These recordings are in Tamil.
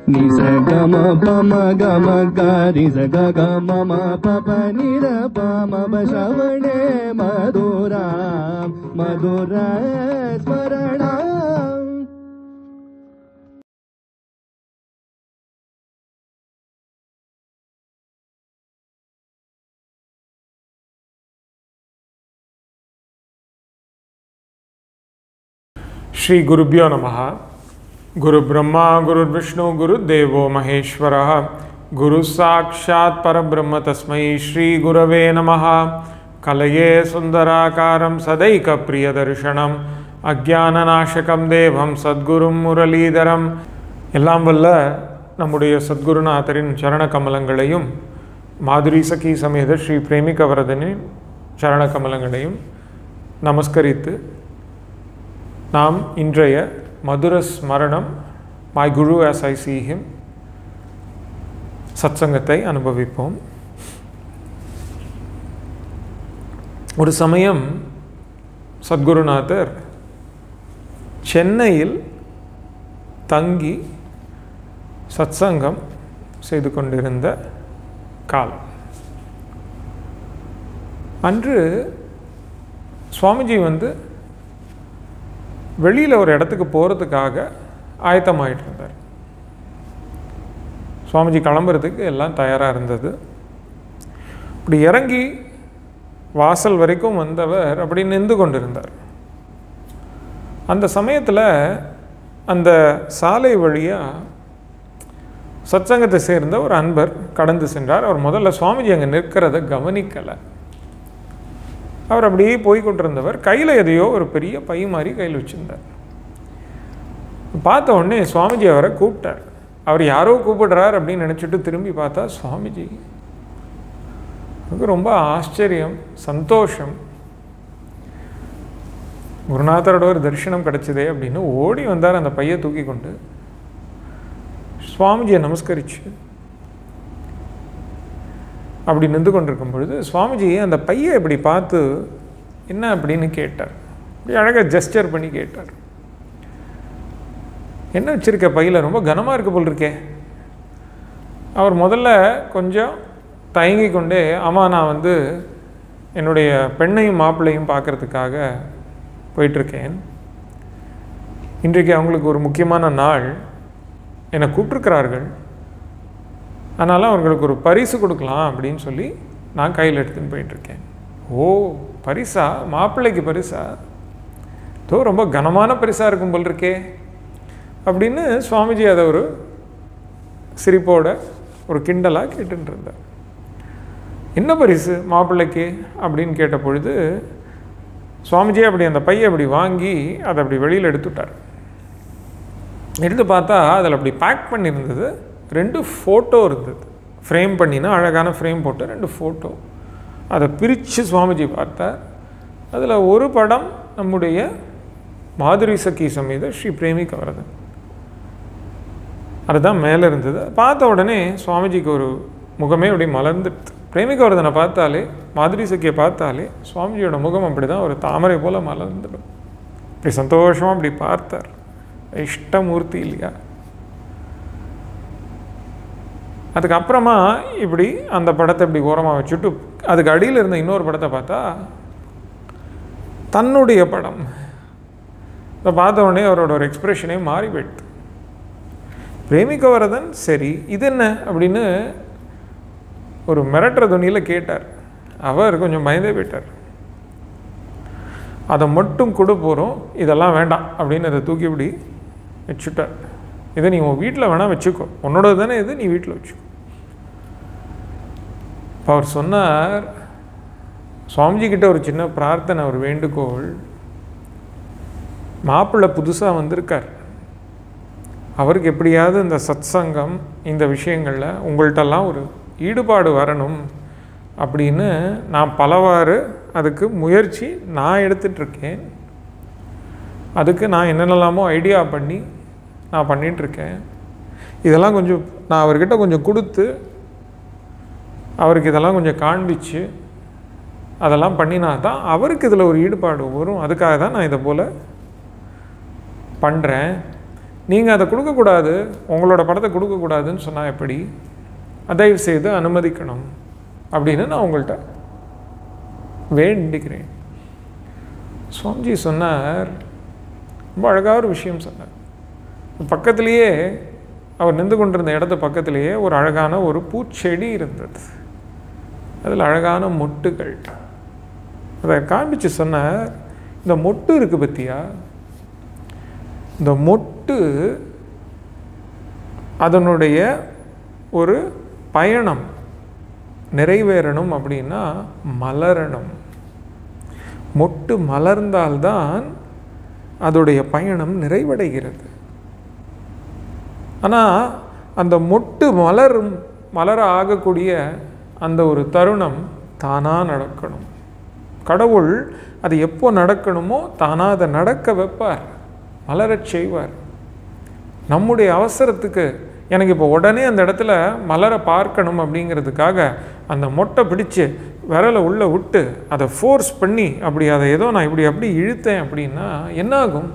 நிச கம பம கம கரி ச க க மம பப நிர பம பசவணே மதுரா மதுர ஸ்மரணம் ಶ್ರೀ ಗುರುಭ್ಯೋ ನಮಃ ಗುರು ಬ್ರಹ್ಮ ಗುರುರ್ವಿಷ್ಣು ಗುರುದೇವೋ ಮಹೇಶ್ವರ ಗುರು ಸಾಕ್ಷಾತ್ ಪರಬ್ರಹ್ಮ ತಸ್ಮೈ ಶ್ರೀ ಗುರವೇ ನಮಃ ಕಲಯೇ ಸುಂದರಾಕಾರಂ ಸದೈಕ ಪ್ರಿಯದರ್ಶನಂ அஜானநாசகம் தேவம் சத்குரும் முரளீதரம் எல்லாம் வல்ல நம்முடைய சத்குருநாதரின் சரண கமலங்களையும் மாதுரி சகி சமேத ஸ்ரீ பிரேமிகவரதனின் சரண கமலங்களையும் நமஸ்கரித்து நாம் இன்றைய மதுர ஸ்மரணம் my guru as I see him சத்சங்கத்தை அனுபவிப்போம் ஒரு சமயம் சத்குருநாதர் சென்னையில் தங்கி சத்சங்கம் செய்து கொண்டிருந்த காலம் அன்று சுவாமிஜி வந்து வெளியில் ஒரு இடத்துக்கு போகிறதுக்காக ஆயத்தமாயிட்டு இருந்தார் சுவாமிஜி கிளம்புறதுக்கு எல்லாம் தயாராக இருந்தது இப்படி இறங்கி வாசல் வரைக்கும் வந்தவர் அப்படி நின்று கொண்டிருந்தார் அந்த சமயத்தில் அந்த சாலை வழியாக சத்சங்கத்தை சேர்ந்த ஒரு அன்பர் கடந்து சென்றார் அவர் முதல்ல சுவாமிஜி அங்கே நிற்கிறத கவனிக்கலை அவர் அப்படியே போய் கொண்டிருந்தவர் கையில் எதையோ ஒரு பெரிய பை மாதிரி கையில் வச்சுருந்தார் பார்த்த உடனே சுவாமிஜி அவரை கூப்பிட்டார் அவர் யாரோ கூப்பிடுறார் அப்படின்னு நினச்சிட்டு திரும்பி பார்த்தா சுவாமிஜி எனக்கு ரொம்ப ஆச்சரியம் சந்தோஷம் குருநாதரோட ஒரு தரிசனம் கிடைச்சதே அப்படின்னு ஓடி வந்தார் அந்த பையை தூக்கி கொண்டு சுவாமிஜியை நமஸ்கரிச்சு அப்படி நின்று கொண்டிருக்கும் பொழுது சுவாமிஜி அந்த பையை இப்படி பார்த்து என்ன அப்படின்னு கேட்டார் இப்படி அழகாக ஜெஸ்டர் பண்ணி கேட்டார் என்ன வச்சுருக்க பையில் ரொம்ப கனமாக இருக்க போல் இருக்கே அவர் முதல்ல கொஞ்சம் தயங்கி கொண்டே ஆமாம் நான் வந்து என்னுடைய பெண்ணையும் மாப்பிள்ளையும் பார்க்குறதுக்காக போயிட்டுருக்கேன் இன்றைக்கு அவங்களுக்கு ஒரு முக்கியமான நாள் என்னை கூப்பிட்ருக்கிறார்கள் அதனால் அவங்களுக்கு ஒரு பரிசு கொடுக்கலாம் அப்படின்னு சொல்லி நான் கையில் எடுத்துன்னு போயிட்டுருக்கேன் ஓ பரிசா மாப்பிள்ளைக்கு பரிசா தோ ரொம்ப கனமான பரிசாக இருக்கும் போல் இருக்கே அப்படின்னு சுவாமிஜி அதை ஒரு சிரிப்போட ஒரு கிண்டலாக கேட்டுட்டு இருந்தார் என்ன பரிசு மாப்பிள்ளைக்கு அப்படின்னு கேட்ட பொழுது சுவாமிஜி அப்படி அந்த பையை அப்படி வாங்கி அதை அப்படி வெளியில் எடுத்துட்டார் எடுத்து பார்த்தா அதில் அப்படி பேக் பண்ணியிருந்தது ரெண்டு ஃபோட்டோ இருந்தது ஃப்ரேம் பண்ணினா அழகான ஃப்ரேம் போட்டு ரெண்டு ஃபோட்டோ அதை பிரித்து சுவாமிஜி பார்த்தார் அதில் ஒரு படம் நம்முடைய மாதுரி சக்கி சமேத ஸ்ரீ பிரேமி கவரதன் அதுதான் மேலே இருந்தது பார்த்த உடனே சுவாமிஜிக்கு ஒரு முகமே அப்படி மலர்ந்துடுது பிரேமிகவர்தனை பார்த்தாலே மாதுரி சக்கியை பார்த்தாலே சுவாமிஜியோட முகம் அப்படி தான் ஒரு தாமரை போல் மலர்ந்துடும் இப்படி சந்தோஷமாக அப்படி பார்த்தார் இஷ்டமூர்த்தி இல்லையா அதுக்கப்புறமா இப்படி அந்த படத்தை இப்படி ஓரமாக வச்சுட்டு அதுக்கு அடியில் இருந்த இன்னொரு படத்தை பார்த்தா தன்னுடைய படம் இதை பார்த்த உடனே அவரோட ஒரு எக்ஸ்பிரஷனே மாறி போயிடுது பிரேமிக்கவரதன் சரி இது என்ன அப்படின்னு ஒரு மிரட்டுற துணியில் கேட்டார் அவர் கொஞ்சம் பயந்தே போயிட்டார் அதை மட்டும் கொடு போகிறோம் இதெல்லாம் வேண்டாம் அப்படின்னு அதை தூக்கி இப்படி வச்சுட்டார் இதை நீ உன் வீட்டில் வேணால் வச்சுக்கோ உன்னோட தானே இது நீ வீட்டில் வச்சுக்கோ இப்போ அவர் சொன்னார் சுவாமிஜி கிட்ட ஒரு சின்ன பிரார்த்தனை ஒரு வேண்டுகோள் மாப்பிள்ளை புதுசாக வந்திருக்கார் அவருக்கு எப்படியாவது இந்த சத்சங்கம் இந்த விஷயங்களில் உங்கள்கிட்டலாம் ஒரு ஈடுபாடு வரணும் அப்படின்னு நான் பலவாறு அதுக்கு முயற்சி நான் எடுத்துட்ருக்கேன் அதுக்கு நான் என்னென்னலாமோ ஐடியா பண்ணி நான் பண்ணிகிட்ருக்கேன் இதெல்லாம் கொஞ்சம் நான் அவர்கிட்ட கொஞ்சம் கொடுத்து அவருக்கு இதெல்லாம் கொஞ்சம் காண்பிச்சு அதெல்லாம் பண்ணினா தான் அவருக்கு இதில் ஒரு ஈடுபாடு வரும் அதுக்காக தான் நான் இதை போல் பண்ணுறேன் நீங்கள் அதை கொடுக்கக்கூடாது உங்களோட படத்தை கொடுக்கக்கூடாதுன்னு சொன்னால் எப்படி தயவு செய்து அனுமதிக்கணும் அப்படின்னு நான் உங்கள்கிட்ட வேண்டிக்கிறேன் சுவாமிஜி சொன்னார் ரொம்ப அழகாக ஒரு விஷயம் சொன்னார் பக்கத்திலேயே அவர் நின்று கொண்டிருந்த இடத்து பக்கத்திலேயே ஒரு அழகான ஒரு பூச்செடி இருந்தது அதில் அழகான மொட்டுகள் அதை காண்பிச்சு சொன்னார் இந்த மொட்டு இருக்குது பத்தியா இந்த மொட்டு அதனுடைய ஒரு பயணம் நிறைவேறணும் அப்படின்னா மலரணும் மொட்டு மலர்ந்தால்தான் அதோடைய பயணம் நிறைவடைகிறது ஆனால் அந்த மொட்டு மலரும் மலர ஆகக்கூடிய அந்த ஒரு தருணம் தானாக நடக்கணும் கடவுள் அது எப்போ நடக்கணுமோ தானாக அதை நடக்க வைப்பார் மலரச் செய்வார் நம்முடைய அவசரத்துக்கு எனக்கு இப்போ உடனே அந்த இடத்துல மலரை பார்க்கணும் அப்படிங்கிறதுக்காக அந்த மொட்டை பிடிச்சு விரலை உள்ளே விட்டு அதை ஃபோர்ஸ் பண்ணி அப்படி அதை ஏதோ நான் இப்படி அப்படி இழுத்தேன் அப்படின்னா என்னாகும்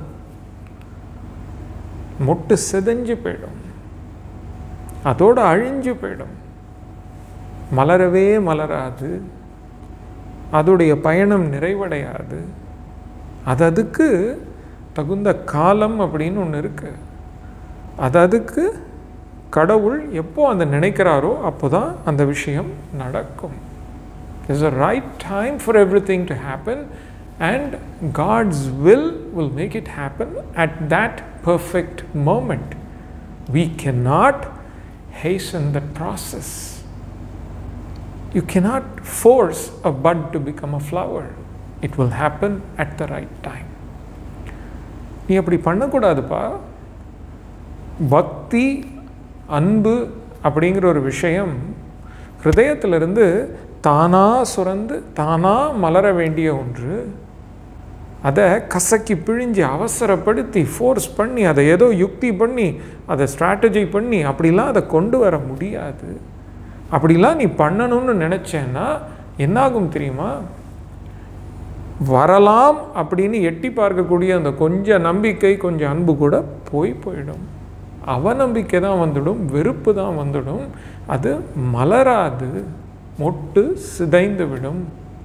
மொட்டு செதஞ்சு போயிடும் அதோட அழிஞ்சு போயிடும் மலரவே மலராது அதோடைய பயணம் நிறைவடையாது அது அதுக்கு தகுந்த காலம் அப்படின்னு ஒன்று இருக்கு அது அதுக்கு கடவுள் எப்போ அந்த நினைக்கிறாரோ அப்போ தான் அந்த விஷயம் நடக்கும் There's a right time for everything to happen, and God's will will make it happen at that perfect moment. We cannot hasten that process. You cannot force a bud to become a flower. It will happen at the right time. நீ அப்படி பண்ணக்கூடாதுப்பா பக்தி அன்பு அப்படிங்கிற ஒரு விஷயம் ஹிருதயத்திலிருந்து தானாக சுரந்து தானாக மலர வேண்டிய ஒன்று அதை கசக்கி பிழிஞ்சு அவசரப்படுத்தி ஃபோர்ஸ் பண்ணி அதை ஏதோ யுக்தி பண்ணி அதை ஸ்ட்ராட்டஜி பண்ணி அப்படிலாம் அதை கொண்டு வர முடியாது அப்படிலாம் நீ பண்ணணும்னு நினச்சேன்னா என்னாகும் தெரியுமா வரலாம் அப்படின்னு எட்டி பார்க்கக்கூடிய அந்த கொஞ்சம் நம்பிக்கை கொஞ்சம் அன்பு கூட போய் போயிடும் அவநம்பிக்கை தான் வந்துடும் வெறுப்பு தான் வந்துடும் அது மலராது மொட்டு சிதைந்து விடும்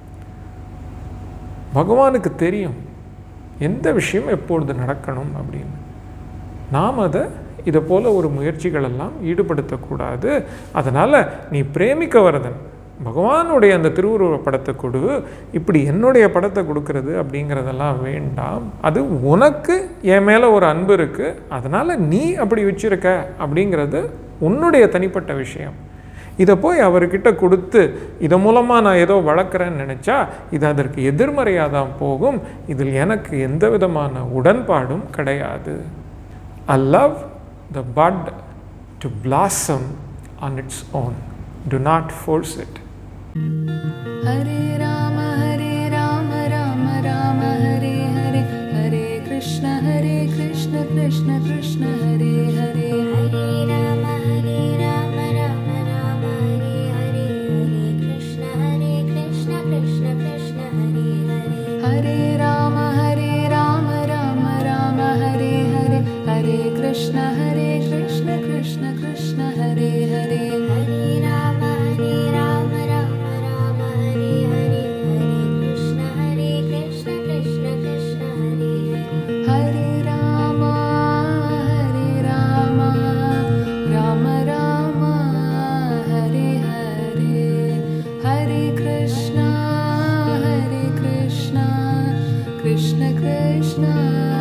பகவானுக்கு தெரியும் எந்த விஷயம் எப்பொழுது நடக்கணும் அப்படின்னு நாம் அதை இதை போல ஒரு முயற்சிகளெல்லாம் ஈடுபடுத்தக்கூடாது அதனால் நீ பிரேமிக்க வரதன் பகவானுடைய அந்த திருவுருவ படத்தை கொடு இப்படி என்னுடைய படத்தை கொடுக்கறது அப்படிங்கிறதெல்லாம் வேண்டாம் அது உனக்கு என் மேலே ஒரு அன்பு இருக்குது அதனால் நீ அப்படி வச்சிருக்க அப்படிங்கிறது உன்னுடைய தனிப்பட்ட விஷயம் இதை போய் அவர்கிட்ட கொடுத்து இதன் மூலமாக நான் ஏதோ வளர்க்குறேன்னு நினச்சா இது அதற்கு எதிர்மறையாக தான் போகும் இதில் எனக்கு எந்த விதமான உடன்பாடும் கிடையாது I love the bud to blossom on its own. Do not force it. Hare Ram Hare Ram Ram Ram Hare Hare Hare Krishna Hare Krishna Krishna Krishna Hare Hare Hare Ram Hare Ram Ram Ram Hare Hare Hare Krishna Hare Krishna Krishna Krishna Hare Hare Hare Ram Hare Ram Ram Ram Hare Hare Hare Krishna Hare Krishna Krishna Krishna Hare Hare Hare Ram Hare Ram Ram Ram Hare Hare Hare Krishna Hare Krishna Krishna Krishna Hare Hare Hare Ram Hare Ram Ram Ram Hare Hare Hare Krishna Hare Krishna Krishna Krishna